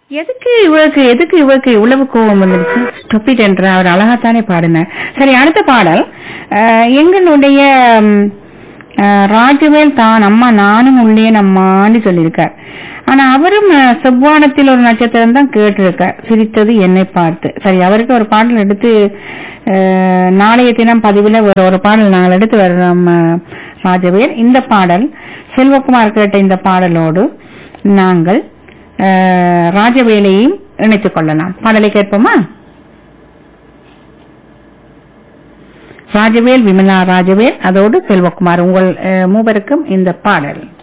எதுக்கு இவருக்கு எதுக்கு இவருக்கு இவ்வளவு கோபம் வந்துருச்சு ஸ்டொப்பிட் என்ற அவர் அழகாத்தானே பாடினார் சரி அடுத்த பாடல் அஹ், எங்களுடைய ம், அஹ், ராஜவேல் தான் அம்மா நானும் உள்ளேன் அம்மான்னு சொல்லியிருக்கார் ஆனா அவரும் அஹ், செவ்வானத்தில் ஒரு நட்சத்திரம் தான் கேட்டிருக்கார் சிரித்தது என்னை பார்த்து சரி அவருக்கு ஒரு பாடல் எடுத்து அஹ், நாளைய தினம் பதிவில் ஒரு ஒரு பாடல் நாங்கள் எடுத்து வர்றோம் அஹ், ராஜவேல் இந்த பாடல் செல்வகுமார் கேட்ட இந்த பாடலோடு நாங்கள் அஹ், ராஜவேலையும் இணைத்துக் கொள்ளலாம் பாடலை கேட்போமா ராஜவேல் விமலா ராஜவேல் அதோடு செல்வகுமார் உங்கள் அஹ், மூவருக்கும் இந்த பாடல்